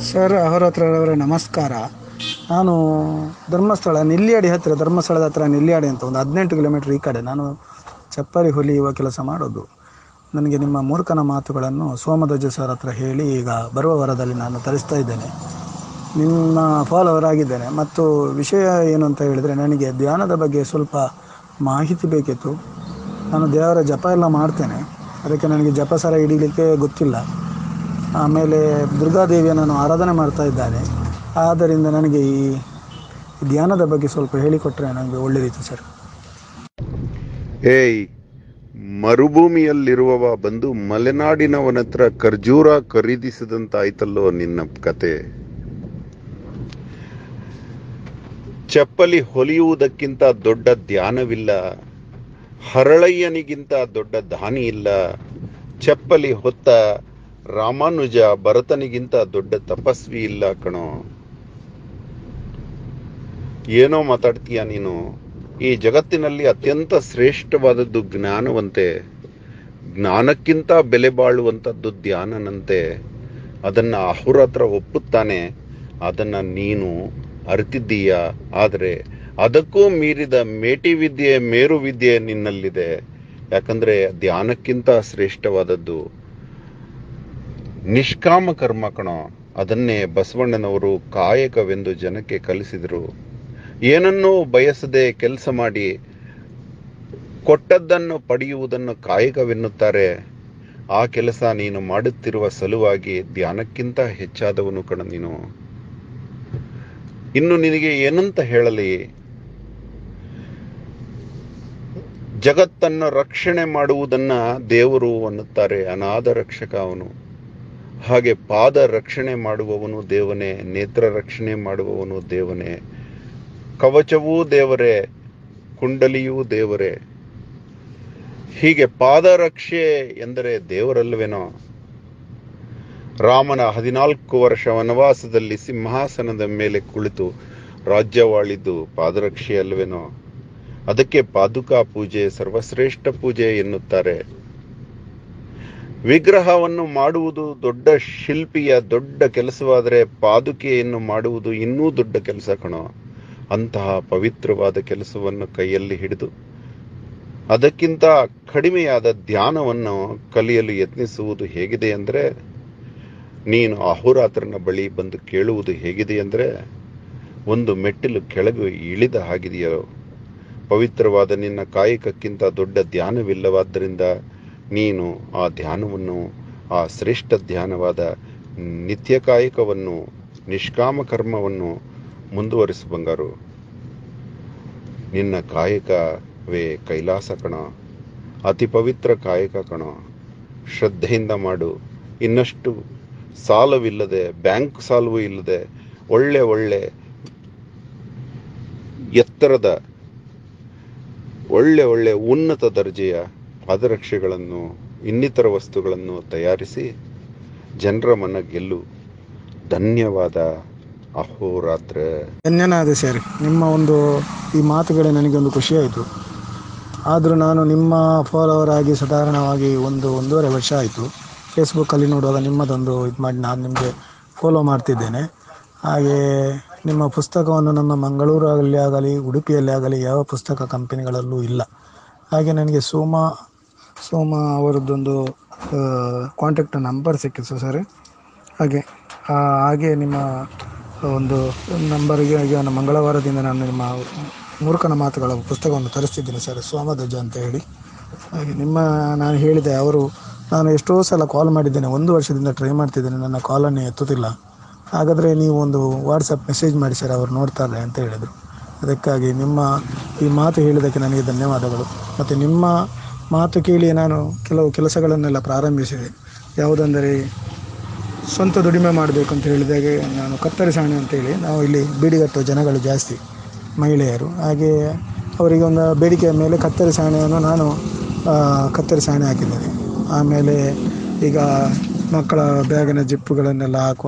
sir ಅಹೋರಾತ್ರರವರ ನಮಸ್ಕಾರ ನಾನು ಧರ್ಮಸ್ಥಳ ನೆಲ್ಲಿಯಾಡಿ ಹತ್ತಿರ ಧರ್ಮಸ್ಥಳದ ಹತ್ರ ನೆಲ್ಲಿಯಾಡಿ ಅಂತ ಒಂದು ಹದಿನೆಂಟು ಕಿಲೋಮೀಟ್ರ್ ಈ ಕಡೆ ನಾನು ಚಪ್ಪಲಿ ಹೊಲಿಯುವ ಕೆಲಸ ಮಾಡೋದು ನನಗೆ ನಿಮ್ಮ ಮೂರ್ಖನ ಮಾತುಗಳನ್ನು ಸೋಮಧ್ವಜ ಸರ್ ಹತ್ರ ಹೇಳಿ ಈಗ ಬರುವ ವಾರದಲ್ಲಿ ನಾನು ತರಿಸ್ತಾ ಇದ್ದೇನೆ ನಿಮ್ಮ ಫಾಲೋವರ್ ಆಗಿದ್ದೇನೆ ಮತ್ತು ವಿಷಯ ಏನು ಅಂತ ಹೇಳಿದರೆ ನನಗೆ ಧ್ಯಾನದ ಬಗ್ಗೆ ಸ್ವಲ್ಪ ಮಾಹಿತಿ ಬೇಕಿತ್ತು ನಾನು ದೇವರ ಜಪ ಎಲ್ಲ ಮಾಡ್ತೇನೆ ಅದಕ್ಕೆ ನನಗೆ ಜಪ ಸರ ಹಿಡಿಲಿಕ್ಕೆ ಗೊತ್ತಿಲ್ಲ ಆಮೇಲೆ ದುರ್ಗಾದೇವಿಯನ್ನು ನಾನು ಆರಾಧನೆ ಮಾಡ್ತಾ ಇದ್ದಾನೆ ಆದ್ದರಿಂದ ನನಗೆ ಈ ಧ್ಯಾನದ ಬಗ್ಗೆ ಸ್ವಲ್ಪ ಹೇಳಿಕೊಟ್ರೆ ನನಗೆ ಒಳ್ಳೆಯದಿತ್ತು ಸರ್ ಏಯ್ ಮರುಭೂಮಿಯಲ್ಲಿರುವವ ಬಂದು ಮಲೆನಾಡಿನವನ ಹತ್ರ ಖರ್ಜೂರ ಖರೀದಿಸಿದಂತಾಯ್ತಲ್ಲೋ ನಿನ್ನ ಕತೆ ಚಪ್ಪಲಿ ಹೊಲಿಯುವುದಕ್ಕಿಂತ ದೊಡ್ಡ ಧ್ಯಾನವಿಲ್ಲ ಹರಳಯ್ಯನಿಗಿಂತ ದೊಡ್ಡ ದಾನಿ ಇಲ್ಲ ಚಪ್ಪಲಿ ಹೊತ್ತ ರಾಮಾನುಜ ಭರತನಿಗಿಂತ ದೊಡ್ಡ ತಪಸ್ವಿ ಇಲ್ಲ ಕಣೋ ಏನೋ ಮಾತಾಡ್ತೀಯ ನೀನು ಈ ಜಗತ್ತಿನಲ್ಲಿ ಅತ್ಯಂತ ಶ್ರೇಷ್ಠವಾದದ್ದು ಜ್ಞಾನವಂತೆ ಜ್ಞಾನಕ್ಕಿಂತ ಬೆಲೆ ಬಾಳುವಂಥದ್ದು ಧ್ಯಾನನಂತೆ ಅದನ್ನ ಅಹುರ ಹತ್ರ ಒಪ್ಪುತ್ತಾನೆ ಅದನ್ನ ನೀನು ಅರಿತಿದ್ದೀಯ ಆದರೆ ಅದಕ್ಕೂ ಮೀರಿದ ಮೇಟಿ ವಿದ್ಯೆ ಮೇರು ವಿದ್ಯೆ ನಿನ್ನಲ್ಲಿದೆ ಯಾಕಂದ್ರೆ ಧ್ಯಾನಕ್ಕಿಂತ ಶ್ರೇಷ್ಠವಾದದ್ದು ನಿಷ್ಕಾಮ ಕರ್ಮ ಕಣೋ ಅದನ್ನೇ ಬಸವಣ್ಣನವರು ಕಾಯಕವೆಂದು ಜನಕ್ಕೆ ಕಲಿಸಿದರು ಏನನ್ನೂ ಬಯಸದೆ ಕೆಲಸ ಮಾಡಿ ಕೊಟ್ಟದ್ದನ್ನು ಪಡೆಯುವುದನ್ನು ಕಾಯಕವೆನ್ನುತ್ತಾರೆ ಆ ಕೆಲಸ ನೀನು ಮಾಡುತ್ತಿರುವ ಸಲುವಾಗಿ ಧ್ಯಾನಕ್ಕಿಂತ ಹೆಚ್ಚಾದವನು ಕಣ ನೀನು ಇನ್ನು ನಿನಗೆ ಏನಂತ ಹೇಳಲಿ ಜಗತ್ತನ್ನು ರಕ್ಷಣೆ ಮಾಡುವುದನ್ನ ದೇವರು ಅನ್ನುತ್ತಾರೆ ಅನಾಥ ರಕ್ಷಕ ಅವನು ಹಾಗೆ ಪಾದ ರಕ್ಷಣೆ ಮಾಡುವವನು ದೇವನೇ ನೇತ್ರ ರಕ್ಷಣೆ ಮಾಡುವವನು ದೇವನೇ ಕವಚವೂ ದೇವರೇ ಕುಂಡಲಿಯೂ ದೇವರೇ ಹೀಗೆ ಪಾದರಕ್ಷೆ ಎಂದರೆ ದೇವರಲ್ಲವೇನೋ ರಾಮನ ಹದಿನಾಲ್ಕು ವರ್ಷ ವನವಾಸದಲ್ಲಿ ಸಿಂಹಾಸನದ ಮೇಲೆ ಕುಳಿತು ರಾಜ್ಯವಾಳಿದ್ದು ಪಾದರಕ್ಷೆ ಅಲ್ವೇನೋ ಅದಕ್ಕೆ ಪಾದುಕಾ ಪೂಜೆ ಸರ್ವಶ್ರೇಷ್ಠ ಪೂಜೆ ಎನ್ನುತ್ತಾರೆ ವಿಗ್ರಹವನ್ನು ಮಾಡುವುದು ದೊಡ್ಡ ಶಿಲ್ಪಿಯ ದೊಡ್ಡ ಕೆಲಸವಾದರೆ ಪಾದುಕೆಯನ್ನು ಮಾಡುವುದು ಇನ್ನೂ ದೊಡ್ಡ ಕೆಲಸ ಕಣೋ ಅಂತಹ ಪವಿತ್ರವಾದ ಕೆಲಸವನ್ನು ಕೈಯಲ್ಲಿ ಹಿಡಿದು ಅದಕ್ಕಿಂತ ಕಡಿಮೆಯಾದ ಧ್ಯಾನವನ್ನು ಕಲಿಯಲು ಯತ್ನಿಸುವುದು ಹೇಗಿದೆ ಅಂದರೆ ನೀನು ಅಹೋರಾತ್ರನ ಬಳಿ ಬಂದು ಕೇಳುವುದು ಹೇಗಿದೆ ಅಂದರೆ ಒಂದು ಮೆಟ್ಟಿಲು ಕೆಳಗೆ ಇಳಿದ ಹಾಗಿದೆಯೋ ಪವಿತ್ರವಾದ ನಿನ್ನ ಕಾಯಕಕ್ಕಿಂತ ದೊಡ್ಡ ಧ್ಯಾನವಿಲ್ಲವಾದ್ದರಿಂದ ನೀನು ಆ ಧ್ಯಾನವನ್ನು ಆ ಶ್ರೇಷ್ಠ ಧ್ಯಾನವಾದ ನಿತ್ಯ ಕಾಯಕವನ್ನು ನಿಷ್ಕಾಮ ಕರ್ಮವನ್ನು ಮುಂದುವರಿಸು ಬಂಗಾರು ನಿನ್ನ ಕಾಯಕವೇ ಕೈಲಾಸ ಕಣ ಅತಿ ಪವಿತ್ರ ಕಾಯಕ ಕಣ ಶ್ರದ್ಧೆಯಿಂದ ಮಾಡು ಇನ್ನಷ್ಟು ಸಾಲವಿಲ್ಲದೆ ಬ್ಯಾಂಕ್ ಸಾಲವೂ ಇಲ್ಲದೆ ಒಳ್ಳೆ ಒಳ್ಳೆ ಎತ್ತರದ ಒಳ್ಳೆ ಒಳ್ಳೆ ಉನ್ನತ ದರ್ಜೆಯ ಪಾದರಕ್ಷೆಗಳನ್ನು ಇನ್ನಿತರ ವಸ್ತುಗಳನ್ನು ತಯಾರಿಸಿ ಜನರ ಮನ ಗೆಲ್ಲು ಧನ್ಯವಾದ ಅಹೋರಾತ್ರ ಧನ್ಯನಾದ ಸರ್ ನಿಮ್ಮ ಒಂದು ಈ ಮಾತುಗಳೇ ನನಗೆ ಒಂದು ಖುಷಿಯಾಯಿತು ಆದರೂ ನಾನು ನಿಮ್ಮ ಫಾಲೋವರ್ ಆಗಿ ಸಾಧಾರಣವಾಗಿ ಒಂದು ಒಂದೂವರೆ ವರ್ಷ ಆಯಿತು ಫೇಸ್ಬುಕ್ಕಲ್ಲಿ ನೋಡುವಾಗ ನಿಮ್ಮದೊಂದು ಇದು ಮಾಡಿ ನಾನು ನಿಮಗೆ ಫಾಲೋ ಮಾಡ್ತಿದ್ದೇನೆ ಹಾಗೆ ನಿಮ್ಮ ಪುಸ್ತಕವನ್ನು ನಮ್ಮ ಮಂಗಳೂರಲ್ಲಿ ಆಗಲಿ ಉಡುಪಿಯಲ್ಲಿ ಆಗಲಿ ಯಾವ ಪುಸ್ತಕ ಕಂಪನಿಗಳಲ್ಲೂ ಇಲ್ಲ ಹಾಗೆ ನನಗೆ ಸೋಮ ಸೋಮ ಅವರದ್ದೊಂದು ಕಾಂಟ್ಯಾಕ್ಟ್ ನಂಬರ್ ಸಿಕ್ಕಿತ್ತು ಸರ್ ಹಾಗೆ ಆ, ಹಾಗೆ ನಿಮ್ಮ ಒಂದು ನಂಬರಿಗೆ ಈಗ ನಾನು ಮಂಗಳವಾರದಿಂದ ನಾನು ನಿಮ್ಮ ಮೂರ್ಖನ ಮಾತುಗಳ ಪುಸ್ತಕವನ್ನು ತರಿಸ್ತಿದ್ದೀನಿ ಸರ್ ಸೋಮಧ್ವಜ ಅಂತ ಹೇಳಿ ಹಾಗೆ ನಿಮ್ಮ ನಾನು ಹೇಳಿದೆ ಅವರು ನಾನು ಎಷ್ಟೋ ಸಲ ಕಾಲ್ ಮಾಡಿದ್ದೇನೆ ಒಂದು ವರ್ಷದಿಂದ ಟ್ರೈ ಮಾಡ್ತಿದ್ದೇನೆ ನನ್ನ ಕಾಲನ್ನೇ ಎತ್ತುತ್ತಿಲ್ಲ ಹಾಗಾದರೆ ನೀವು ಒಂದು ವಾಟ್ಸಪ್ ಮೆಸೇಜ್ ಮಾಡಿ ಸರ್ ಅವರು ನೋಡ್ತಾರೆ ಅಂತ ಹೇಳಿದರು ಅದಕ್ಕಾಗಿ ನಿಮ್ಮ ಈ ಮಾತು ಹೇಳಿದ್ದಕ್ಕೆ ನನಗೆ ಧನ್ಯವಾದಗಳು ಮತ್ತು ನಿಮ್ಮ ಮಾತು ಕೇಳಿ ನಾನು ಕೆಲವು ಕೆಲಸಗಳನ್ನೆಲ್ಲ ಪ್ರಾರಂಭಿಸಿದೆ ಯಾವುದೆಂದರೆ ಸ್ವಂತ ದುಡಿಮೆ ಮಾಡಬೇಕು ಅಂತ ಹೇಳಿದಾಗೆ ನಾನು ಕತ್ತರಿ ಸಾಣೆ ಅಂತೇಳಿ ನಾವು ಇಲ್ಲಿ ಬೀಡಿಗಟ್ಟುವ ಜನಗಳು ಜಾಸ್ತಿ ಮಹಿಳೆಯರು ಹಾಗೆ ಅವರಿಗೆ ಒಂದು ಬೇಡಿಕೆಯ ಮೇಲೆ ಕತ್ತರಿ ಸಾಣೆಯನ್ನು ನಾನು ಆ, ಕತ್ತರಿ ಸಾಣೆ ಹಾಕಿದ್ದೇನೆ ಆಮೇಲೆ ಈಗ ಮಕ್ಕಳ ಬ್ಯಾಗಿನ ಜಿಪ್ಪುಗಳನ್ನೆಲ್ಲ ಹಾಕುವ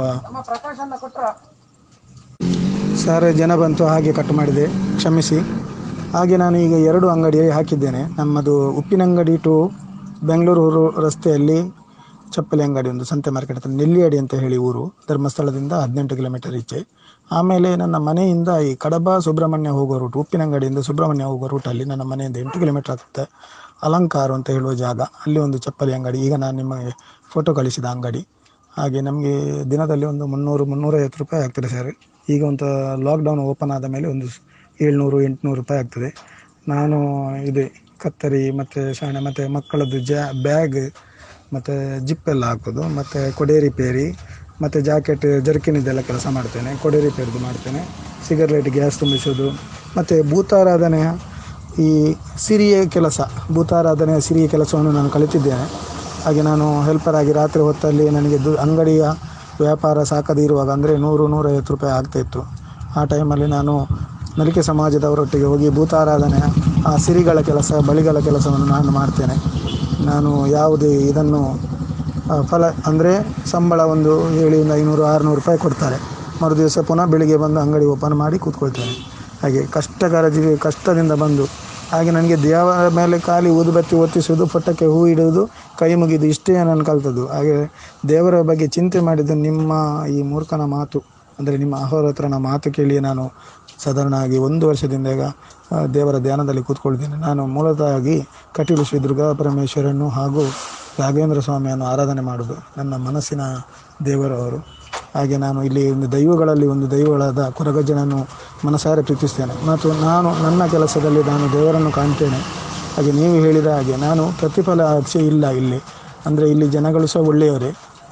ಸರ್ ಜನ ಬಂತು ಹಾಗೆ ಕಟ್ ಮಾಡಿದೆ ಕ್ಷಮಿಸಿ ಹಾಗೆ ನಾನು ಈಗ ಎರಡು ಅಂಗಡಿ ಹಾಕಿದ್ದೇನೆ ನಮ್ಮದು ಉಪ್ಪಿನಂಗಡಿ ಟು ಬೆಂಗಳೂರು ರಸ್ತೆಯಲ್ಲಿ ಚಪ್ಪಲಿ ಅಂಗಡಿ ಒಂದು ಸಂತೆ ಮಾರ್ಕೆಟ್ ಹತ್ರ ನೆಲ್ಲಿಯಡಿ ಅಂತ ಹೇಳಿ ಊರು ಧರ್ಮಸ್ಥಳದಿಂದ ಹದಿನೆಂಟು ಕಿಲೋಮೀಟರ್ ಈಚೆ ಆಮೇಲೆ ನನ್ನ ಮನೆಯಿಂದ ಈ ಕಡಬ ಸುಬ್ರಹ್ಮಣ್ಯ ಹೋಗೋ ರೂಟ್ ಉಪ್ಪಿನಂಗಡಿಯಿಂದ ಸುಬ್ರಹ್ಮಣ್ಯ ಹೋಗೋ ರೂಟಲ್ಲಿ ನನ್ನ ಮನೆಯಿಂದ ಎಂಟು ಕಿಲೋಮೀಟರ್ ಆಗ್ತದೆ ಅಲಂಕಾರ ಅಂತ ಹೇಳುವ ಜಾಗ ಅಲ್ಲಿ ಒಂದು ಚಪ್ಪಲಿ ಅಂಗಡಿ ಈಗ ನಾನು ನಿಮಗೆ ಫೋಟೋ ಕಳಿಸಿದ ಅಂಗಡಿ ಹಾಗೆ ನಮಗೆ ದಿನದಲ್ಲಿ ಒಂದು ಮುನ್ನೂರು ಮುನ್ನೂರೈವತ್ತು ರೂಪಾಯಿ ಆಗ್ತದೆ ಸರ್ ಈಗ ಒಂದು ಲಾಕ್ಡೌನ್ ಓಪನ್ ಆದ ಮೇಲೆ ಒಂದು ಏಳ್ನೂರು ಎಂಟುನೂರು ರೂಪಾಯಿ ಆಗ್ತದೆ ನಾನು ಇದೆ ಕತ್ತರಿ ಮತ್ತು ಶಾಣೆ ಮತ್ತು ಮಕ್ಕಳದ್ದು ಜಾ ಬ್ಯಾಗ್ ಮತ್ತು ಜಿಪ್ಪೆಲ್ಲ ಹಾಕೋದು ಮತ್ತು ಕೊಡೆ ರಿಪೇರಿ ಮತ್ತು ಜಾಕೆಟ್ ಜರ್ಕಿನಿದ್ದೆಲ್ಲ ಕೆಲಸ ಮಾಡ್ತೇನೆ ಕೊಡೆ ರಿಪೇರಿದು ಮಾಡ್ತೇನೆ ಸಿಗರೇಟ್ ಗ್ಯಾಸ್ ತುಂಬಿಸೋದು ಮತ್ತು ಭೂತಾರಾಧನೆಯ ಈ ಸಿರಿಯ ಕೆಲಸ ಭೂತಾರಾಧನೆಯ ಸಿರಿಯ ಕೆಲಸವನ್ನು ನಾನು ಕಲಿತಿದ್ದೇನೆ ಹಾಗೆ ನಾನು ಹೆಲ್ಪರ್ ಆಗಿ ರಾತ್ರಿ ಹೊತ್ತಲ್ಲಿ ನನಗೆ ದು ಅಂಗಡಿಯ ವ್ಯಾಪಾರ ಸಾಕದೇ ಇರುವಾಗ ಅಂದರೆ ನೂರು ನೂರೈವತ್ತು ರೂಪಾಯಿ ಆಗ್ತಾಯಿತ್ತು ಆ ಟೈಮಲ್ಲಿ ನಾನು ನಲಿಕೆ ಸಮಾಜದವರೊಟ್ಟಿಗೆ ಹೋಗಿ ಭೂತಾರಾಧನೆಯ ಆ ಸಿರಿಗಳ ಕೆಲಸ ಬಳಿಗಳ ಕೆಲಸವನ್ನು ನಾನು ಮಾಡ್ತೇನೆ ನಾನು ಯಾವುದೇ ಇದನ್ನು ಆ, ಫಲ ಅಂದರೆ ಸಂಬಳ ಒಂದು ಏಳಿಂದ ಐನೂರು ಆರುನೂರು ರೂಪಾಯಿ ಕೊಡ್ತಾರೆ ಮರು ದಿವಸ ಪುನಃ ಬೆಳಿಗ್ಗೆ ಬಂದು ಅಂಗಡಿ ಓಪನ್ ಮಾಡಿ ಕೂತ್ಕೊಳ್ತೇನೆ ಹಾಗೆ ಕಷ್ಟಕರ ಜೀವಿ ಕಷ್ಟದಿಂದ ಬಂದು ಹಾಗೆ ನನಗೆ ದೇವರ ಮೇಲೆ ಖಾಲಿ ಊದುಬತ್ತಿ ಒತ್ತಿಸುವುದು ಪೊಟ್ಟಕ್ಕೆ ಹೂ ಇಡುವುದು ಕೈ ಮುಗಿದು ಇಷ್ಟೇ ನಾನು ಕಲ್ತದ್ದು ಹಾಗೆ ದೇವರ ಬಗ್ಗೆ ಚಿಂತೆ ಮಾಡಿದ್ದು ನಿಮ್ಮ ಈ ಮೂರ್ಖನ ಮಾತು ಅಂದರೆ ನಿಮ್ಮ ಅಹೋರಾತ್ರನ ಮಾತು ಕೇಳಿ ನಾನು ಸಾಧಾರಣ ಆಗಿ ಒಂದು ವರ್ಷದಿಂದ ಈಗ ಆ, ದೇವರ ಧ್ಯಾನದಲ್ಲಿ ಕೂತ್ಕೊಳ್ತೀನಿ ನಾನು ಮೂಲತಃ ಕಟೀಲು ಶ್ರೀ ದುರ್ಗಾ ಪರಮೇಶ್ವರನ್ನು ಹಾಗೂ ರಾಘವೇಂದ್ರ ಸ್ವಾಮಿಯನ್ನು ಆರಾಧನೆ ಮಾಡೋದು ನನ್ನ ಮನಸ್ಸಿನ ದೇವರು ಅವರು ಹಾಗೆ ನಾನು ಇಲ್ಲಿ ಒಂದು ದೈವಗಳಲ್ಲಿ ಒಂದು ದೈವಗಳಾದ ಕೊರಗಜ್ಜನನ್ನು ಮನಸಾರೆ ಪ್ರೀತಿಸ್ತೇನೆ ಮತ್ತು ನಾನು ನನ್ನ ಕೆಲಸದಲ್ಲಿ ನಾನು ದೇವರನ್ನು ಕಾಣ್ತೇನೆ ಹಾಗೆ ನೀವು ಹೇಳಿದ ಹಾಗೆ ನಾನು ಪ್ರತಿಫಲ ಆಸೆ ಇಲ್ಲ ಇಲ್ಲಿ ಅಂದರೆ ಇಲ್ಲಿ ಜನಗಳು ಸಹ ಒಳ್ಳೆಯವರೇ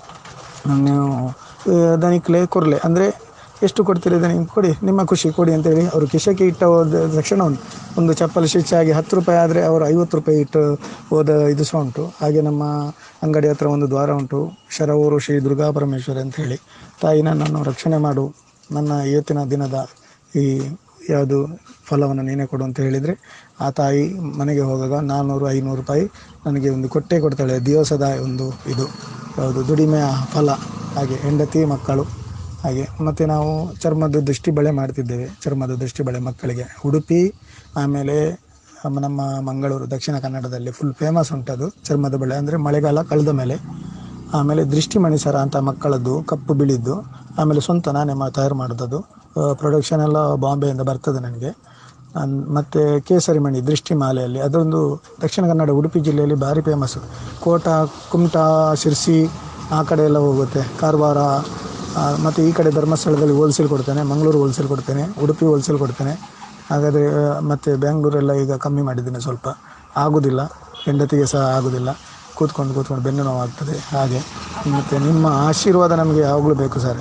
ನೀವು ದನಿಕ್ಲೆ ಕೊರಲೆ ಅಂದರೆ ಎಷ್ಟು ಕೊಡ್ತೀರಿ ದನಿಗೆ ಕೊಡಿ ನಿಮ್ಮ ಖುಷಿ ಕೊಡಿ ಅಂತೇಳಿ ಅವರು ಕಿಶಕ್ಕೆ ಇಟ್ಟ ಹೋದ ತಕ್ಷಣ ಒಂದು ಒಂದು ಚಪ್ಪಲಿ ಸ್ಟಿಚ್ ಆಗಿ ಹತ್ತು ರೂಪಾಯಿ ಆದರೆ ಅವರು ಐವತ್ತು ರೂಪಾಯಿ ಇಟ್ಟು ಹೋದ ಇದು ಸಹ ಉಂಟು ಹಾಗೆ ನಮ್ಮ ಅಂಗಡಿ ಹತ್ರ ಒಂದು ದ್ವಾರ ಉಂಟು ಶರವೂರು ಶ್ರೀ ದುರ್ಗಾ ಪರಮೇಶ್ವರಿ ಅಂತ ಹೇಳಿ ತಾಯಿ ನನ್ನನ್ನು ರಕ್ಷಣೆ ಮಾಡು ನನ್ನ ಇವತ್ತಿನ ದಿನದ ಈ ಯಾವುದು ಫಲವನ್ನು ನೀನೇ ಕೊಡು ಅಂತ ಹೇಳಿದರೆ ಆ ತಾಯಿ ಮನೆಗೆ ಹೋದಾಗ ನಾನ್ನೂರು ಐನೂರು ರೂಪಾಯಿ ನನಗೆ ಒಂದು ಕೊಟ್ಟೆ ಕೊಡ್ತಾಳೆ ದಿವಸದ ಒಂದು ಇದು ಯಾವುದು ದುಡಿಮೆಯ ಫಲ ಹಾಗೆ ಹೆಂಡತಿ ಮಕ್ಕಳು ಹಾಗೆ ಮತ್ತು ನಾವು ಚರ್ಮದ ದೃಷ್ಟಿ ಬಳೆ ಮಾಡ್ತಿದ್ದೇವೆ ಚರ್ಮದ ದೃಷ್ಟಿ ಬಳೆ ಮಕ್ಕಳಿಗೆ ಉಡುಪಿ ಆಮೇಲೆ ನಮ್ಮ ನಮ್ಮ ಮಂಗಳೂರು ದಕ್ಷಿಣ ಕನ್ನಡದಲ್ಲಿ ಫುಲ್ ಫೇಮಸ್ ಉಂಟದು ಚರ್ಮದ ಬಳೆ ಅಂದರೆ ಮಳೆಗಾಲ ಕಳೆದ ಮೇಲೆ ಆಮೇಲೆ ದೃಷ್ಟಿ ಮಣಿಸರ ಅಂತ ಮಕ್ಕಳದ್ದು ಕಪ್ಪು ಬಿಳಿದ್ದು ಆಮೇಲೆ ಸ್ವಂತ ನಾನೇ ಮಾ ತಯಾರು ಮಾಡೋದದು ಪ್ರೊಡಕ್ಷನ್ ಎಲ್ಲ ಬಾಂಬೆಯಿಂದ ಬರ್ತದೆ ನನಗೆ ಅನ್- ಮತ್ತೆ ಕೇಸರಿ ಮಣಿ ದೃಷ್ಟಿ ಮಾಲೆಯಲ್ಲಿ ಅದೊಂದು ದಕ್ಷಿಣ ಕನ್ನಡ ಉಡುಪಿ ಜಿಲ್ಲೆಯಲ್ಲಿ ಭಾರಿ ಫೇಮಸ್ಸು ಕೋಟ ಕುಮಟಾ ಶಿರ್ಸಿ ಆ ಕಡೆ ಎಲ್ಲ ಹೋಗುತ್ತೆ ಕಾರವಾರ ಆ, ಮತ್ತು ಈ ಕಡೆ ಧರ್ಮಸ್ಥಳದಲ್ಲಿ ಹೋಲ್ಸೇಲ್ ಕೊಡ್ತೇನೆ ಮಂಗಳೂರು ಹೋಲ್ಸೇಲ್ ಕೊಡ್ತೇನೆ ಉಡುಪಿ ಹೋಲ್ಸೇಲ್ ಕೊಡ್ತೇನೆ ಹಾಗಾದರೆ ಮತ್ತು ಬೆಂಗಳೂರೆಲ್ಲ ಈಗ ಕಮ್ಮಿ ಮಾಡಿದ್ದೇನೆ ಸ್ವಲ್ಪ ಆಗೋದಿಲ್ಲ ಹೆಂಡತಿಗೆ ಸಹ ಆಗೋದಿಲ್ಲ ಕೂತ್ಕೊಂಡು ಕೂತ್ಕೊಂಡು ಬೆನ್ನು ನೋವು ಆಗ್ತದೆ ಹಾಗೆ ಮತ್ತು ನಿಮ್ಮ ಆಶೀರ್ವಾದ ನಮಗೆ ಯಾವಾಗಲೂ ಬೇಕು ಸರ್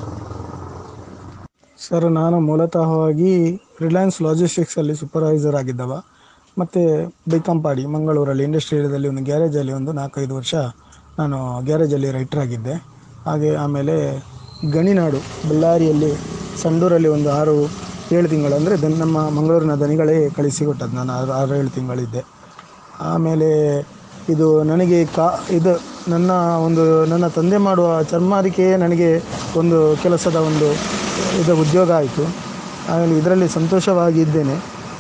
ಸರ್ ನಾನು ಮೂಲತಃವಾಗಿ ರಿಲಯನ್ಸ್ ಲಾಜಿಸ್ಟಿಕ್ಸಲ್ಲಿ ಸೂಪರ್ವೈಸರ್ ಆಗಿದ್ದವ ಮತ್ತು ಬೈಕಂಪಾಡಿ ಮಂಗಳೂರಲ್ಲಿ ಇಂಡಸ್ಟ್ರಿಯಲದಲ್ಲಿ ಒಂದು ಗ್ಯಾರೇಜಲ್ಲಿ ಒಂದು ನಾಲ್ಕೈದು ವರ್ಷ ನಾನು ಗ್ಯಾರೇಜಲ್ಲಿ ರೈಟರ್ ಆಗಿದ್ದೆ ಹಾಗೆ ಆಮೇಲೆ ಗಣಿನಾಡು ಬಳ್ಳಾರಿಯಲ್ಲಿ ಸಂಡೂರಲ್ಲಿ ಒಂದು ಆರು ಏಳು ತಿಂಗಳು ಅಂದರೆ ದನ್ ನಮ್ಮ ಮಂಗಳೂರಿನ ದನಿಗಳೇ ಕಳಿಸಿಕೊಟ್ಟದ್ದು ನಾನು ಆರು ಆರು ಏಳು ತಿಂಗಳಿದ್ದೆ ಆಮೇಲೆ ಇದು ನನಗೆ ಕಾ ಇದು ನನ್ನ ಒಂದು ನನ್ನ ತಂದೆ ಮಾಡುವ ಚರ್ಮಾರಿಕೆಯೇ ನನಗೆ ಒಂದು ಕೆಲಸದ ಒಂದು ಇದು ಉದ್ಯೋಗ ಆಯಿತು ಆಮೇಲೆ ಇದರಲ್ಲಿ ಸಂತೋಷವಾಗಿದ್ದೇನೆ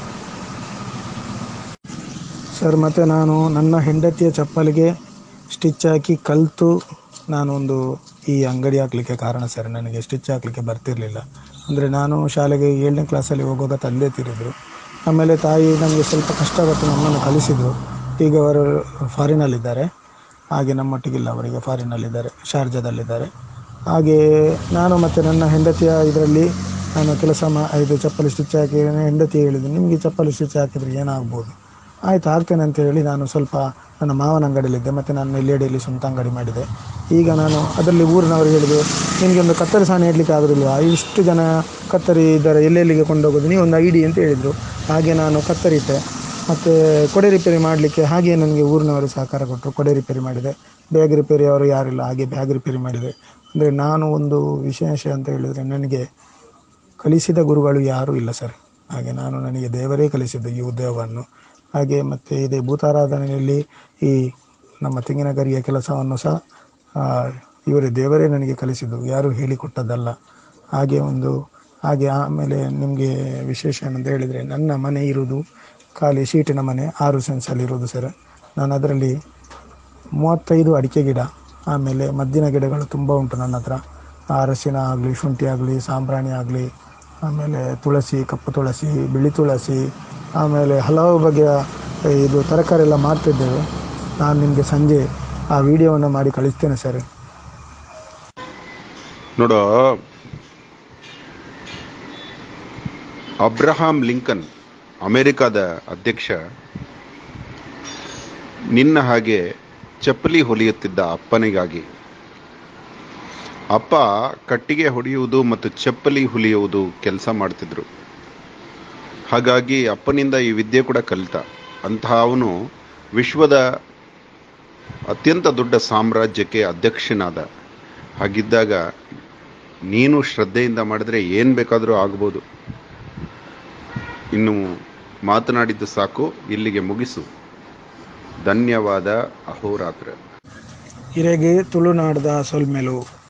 ಸರ್ ಮತ್ತು ನಾನು ನನ್ನ ಹೆಂಡತಿಯ ಚಪ್ಪಲಿಗೆ ಸ್ಟಿಚ್ ಹಾಕಿ ಕಲಿತು ನಾನೊಂದು ಈ ಅಂಗಡಿ ಹಾಕಲಿಕ್ಕೆ ಕಾರಣ ಸರ್ ನನಗೆ ಸ್ಟಿಚ್ ಹಾಕಲಿಕ್ಕೆ ಬರ್ತಿರಲಿಲ್ಲ ಅಂದರೆ ನಾನು ಶಾಲೆಗೆ ಏಳನೇ ಕ್ಲಾಸಲ್ಲಿ ಹೋಗುವಾಗ ತಂದೆ ತೀರಿದ್ರು ಆಮೇಲೆ ತಾಯಿ ನನಗೆ ಸ್ವಲ್ಪ ಕಷ್ಟಪಟ್ಟು ನಮ್ಮನ್ನು ಕಲಿಸಿದರು ಈಗ ಅವರು ಫಾರಿನಲ್ಲಿದ್ದಾರೆ ಹಾಗೆ ನಮ್ಮೊಟ್ಟಿಗಿಲ್ಲ ಅವರಿಗೆ ಫಾರಿನಲ್ಲಿದ್ದಾರೆ ಶಾರ್ಜಾದಲ್ಲಿದ್ದಾರೆ ಹಾಗೆ ನಾನು ಮತ್ತು ನನ್ನ ಹೆಂಡತಿಯ ಇದರಲ್ಲಿ ನಾನು ಕೆಲಸ ಮಾ ಇದು ಚಪ್ಪಲಿ ಸ್ಟಿಚ್ ಹಾಕಿ ಹೆಂಡತಿ ಹೇಳಿದ್ದು ನಿಮಗೆ ಚಪ್ಪಲಿ ಸ್ಟಿಚ್ ಹಾಕಿದರೆ ಏನಾಗ್ಬೋದು ಆಯ್ತು ಆಗ್ತೇನೆ ಅಂತ ಹೇಳಿ ನಾನು ಸ್ವಲ್ಪ ನನ್ನ ಮಾವನ ಅಂಗಡಿಯಲ್ಲಿದ್ದೆ ಮತ್ತು ನಾನು ನೆಲ್ಲಿಯಡಿಯಲ್ಲಿ ಸ್ವಂತ ಅಂಗಡಿ ಮಾಡಿದೆ ಈಗ ನಾನು ಅದರಲ್ಲಿ ಊರಿನವರು ಹೇಳಿದ್ರು ನಿನಗೆ ಒಂದು ಕತ್ತರಿ ಸಾಣಿ ಇಡಲಿಕ್ಕೆ ಆಗೋದಿಲ್ವಾ ಇಷ್ಟು ಜನ ಕತ್ತರಿ ಇದ್ದಾರೆ ಎಲ್ಲೆಲ್ಲಿಗೆ ಕೊಂಡೋಗೋದು ನೀವು ಒಂದು ಐಡಿ ಅಂತ ಹೇಳಿದರು ಹಾಗೆ ನಾನು ಕತ್ತರಿ ಇಟ್ಟೆ ಮತ್ತು ಕೊಡೆ ರಿಪೇರಿ ಮಾಡಲಿಕ್ಕೆ ಹಾಗೆ ನನಗೆ ಊರಿನವರು ಸಹಕಾರ ಕೊಟ್ಟರು ಕೊಡೆ ರಿಪೇರಿ ಮಾಡಿದೆ ಬ್ಯಾಗ್ ರಿಪೇರಿ ಅವರು ಯಾರಿಲ್ಲ ಹಾಗೆ ಬ್ಯಾಗ್ ರಿಪೇರಿ ಮಾಡಿದೆ ಅಂದರೆ ನಾನು ಒಂದು ವಿಶೇಷ ಅಂತ ಹೇಳಿದರೆ ನನಗೆ ಕಲಿಸಿದ ಗುರುಗಳು ಯಾರೂ ಇಲ್ಲ ಸರ್ ಹಾಗೆ ನಾನು ನನಗೆ ದೇವರೇ ಕಲಿಸಿದ್ದು ಈ ಉದ್ಯೋಗವನ್ನು ಹಾಗೆ ಮತ್ತು ಇದೇ ಭೂತಾರಾಧನೆಯಲ್ಲಿ ಈ ನಮ್ಮ ತೆಂಗಿನಗರಿಯ ಕೆಲಸವನ್ನು ಸಹ ಆ, ಇವರೇ ದೇವರೇ ನನಗೆ ಕಲಿಸಿದ್ದು ಯಾರೂ ಹೇಳಿಕೊಟ್ಟದ್ದಲ್ಲ ಹಾಗೆ ಒಂದು ಹಾಗೆ ಆಮೇಲೆ ನಿಮಗೆ ವಿಶೇಷ ಏನಂತ ಹೇಳಿದರೆ ನನ್ನ ಮನೆ ಇರುವುದು ಖಾಲಿ ಶೀಟಿನ ಮನೆ ಆರು ಸೆನ್ಸಲ್ಲಿ ಇರೋದು ಸರ್ ನಾನು ಅದರಲ್ಲಿ ಮೂವತ್ತೈದು ಅಡಿಕೆ ಗಿಡ ಆಮೇಲೆ ಮದ್ದಿನ ಗಿಡಗಳು ತುಂಬ ಉಂಟು ನನ್ನ ಹತ್ರ ಅರಸಿನ ಆಗಲಿ ಶುಂಠಿ ಆಗಲಿ ಸಾಂಬ್ರಾಣಿ ಆಗಲಿ ಆಮೇಲೆ ತುಳಸಿ ಕಪ್ಪು ತುಳಸಿ ಬಿಳಿ ತುಳಸಿ ಆಮೇಲೆ ಹಲವು ಬಗೆಯ ಇದು ತರಕಾರಿ ಎಲ್ಲ ಮಾಡ್ತಿದ್ದೇವೆ ನಾನು ನಿಮಗೆ ಸಂಜೆ ಆ ವಿಡಿಯೋವನ್ನು ಮಾಡಿ ಕಳಿಸ್ತೇನೆ ಸರ್ ನೋಡು ಅಬ್ರಹಾಂ ಲಿಂಕನ್ ಅಮೆರಿಕಾದ ಅಧ್ಯಕ್ಷ ನಿನ್ನ ಹಾಗೆ ಚಪ್ಪಲಿ ಹೊಲಿಯುತ್ತಿದ್ದ ಅಪ್ಪನಿಗಾಗಿ ಅಪ್ಪ ಕಟ್ಟಿಗೆ ಹೊಡೆಯುವುದು ಮತ್ತು ಚಪ್ಪಲಿ ಹೊಲಿಯುವುದು ಕೆಲಸ ಮಾಡ್ತಿದ್ರು ಹಾಗಾಗಿ ಅಪ್ಪನಿಂದ ಈ ವಿದ್ಯೆ ಕೂಡ ಕಲಿತ ಅಂತಹ ಅವನು ವಿಶ್ವದ ಅತ್ಯಂತ ದೊಡ್ಡ ಸಾಮ್ರಾಜ್ಯಕ್ಕೆ ಅಧ್ಯಕ್ಷನಾದ ಹಾಗಿದ್ದಾಗ ನೀನು ಶ್ರದ್ಧೆಯಿಂದ ಮಾಡಿದ್ರೆ ಏನು ಬೇಕಾದರೂ ಆಗ್ಬೋದು ಇನ್ನು ಮಾತನಾಡಿದ್ದು ಸಾಕು ಇಲ್ಲಿಗೆ ಮುಗಿಸು ಧನ್ಯವಾದ ಅಹೋರಾತ್ರ ಹಿರೆಗೆ ತುಳುನಾಡದ ಸೊಲ್ಮೆಲು